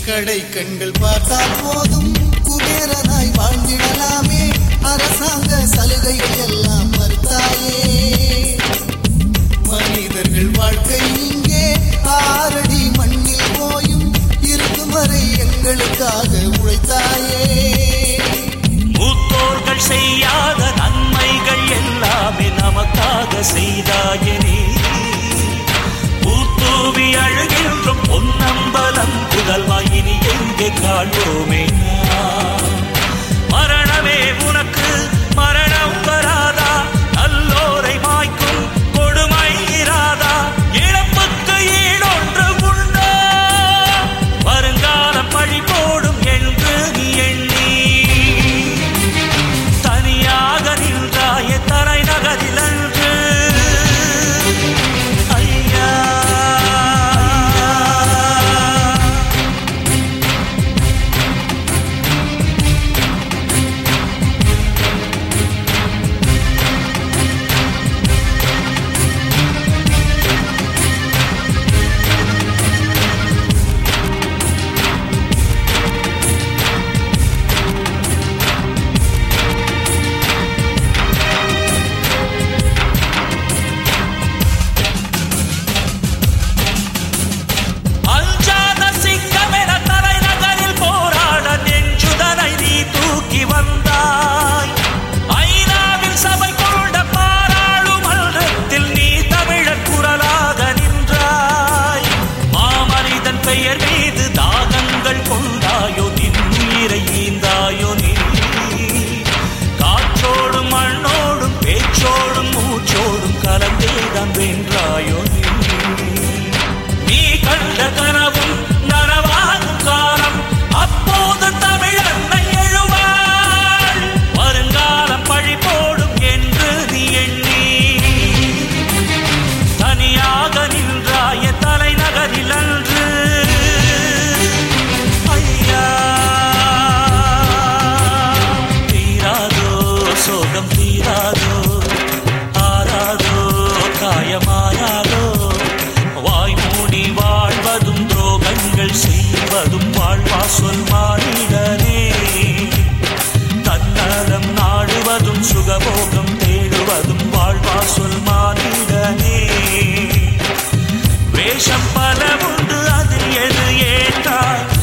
கடை கண்கள் பார்த்தால் போதும் குபேரனாய் வாழ்ந்திடலாமே அரசாங்க சலுகைகள் எல்லாம் மறுத்தாயே மனிதர்கள் வாழ்க்கை இங்கே ஆறடி மண்ணில் போயும் இருக்கும் வரை எங்களுக்காக உழைத்தாயே மூத்தோர்கள் செய்யாத நன்மைகள் எல்லாமே நமக்காக செய்தாயனே பூத்தூவி அழுகின்றும் பொன்னம்பலம் புகழ்வாய் இனி எங்கே காண்போமே நாம்? மரணமே உனக்கு மரணம் வராதா நல்லோரை மாய்க்கும் கொடுமை இராதா இழப்புக்கு ஈடொன்று உண்டா வருங்காலம் பழி போடும் என்று நீ எண்ணி தனியாக நின்றாய தலைநகரில் அன்று ஐயா அஞ்சாத சிங்கமென தலைநகரில் போராட நெஞ்சுதனை நீ தூக்கி வந்தாய் ஐநாவில் சபை கொண்ட பாராளுமன்றத்தில் நீ தமிழர் குரலாக நின்றாய் மாமனிதன் பெயர் மீது தாகங்கள் கொண்டாயோ நின் உயிரை ஈந்தாயோ நீ காற்றோடும் மண்ணோடும் பேச்சோடும் மூச்சோடும் கலந்தேதான் வென்றாயோ நீ நீ கண்ட கனவும் நனவாகும் காலம் அப்போது தமிழ் அன்னை எழுவாள் வருங்காலம் பழி போடும் என்று நீ எண்ணி தனியாக நின்றாய தலைநகரில் அன்று ஐயா தீராதோ சோகம் தீராதோ ஆறாதோ காயமாறாதோ வாய் மூடி வாழ்வதும் துரோகங்கள் செய்வதும் வாழ்வா சொல் மானிடனே தன்னலம் நாடுவதும் சுகபோகம் தேடுவதும் வாழ்வா சொல் மானிடனே வேஷம் பல உண்டு அதில் எது ஏற்றாய்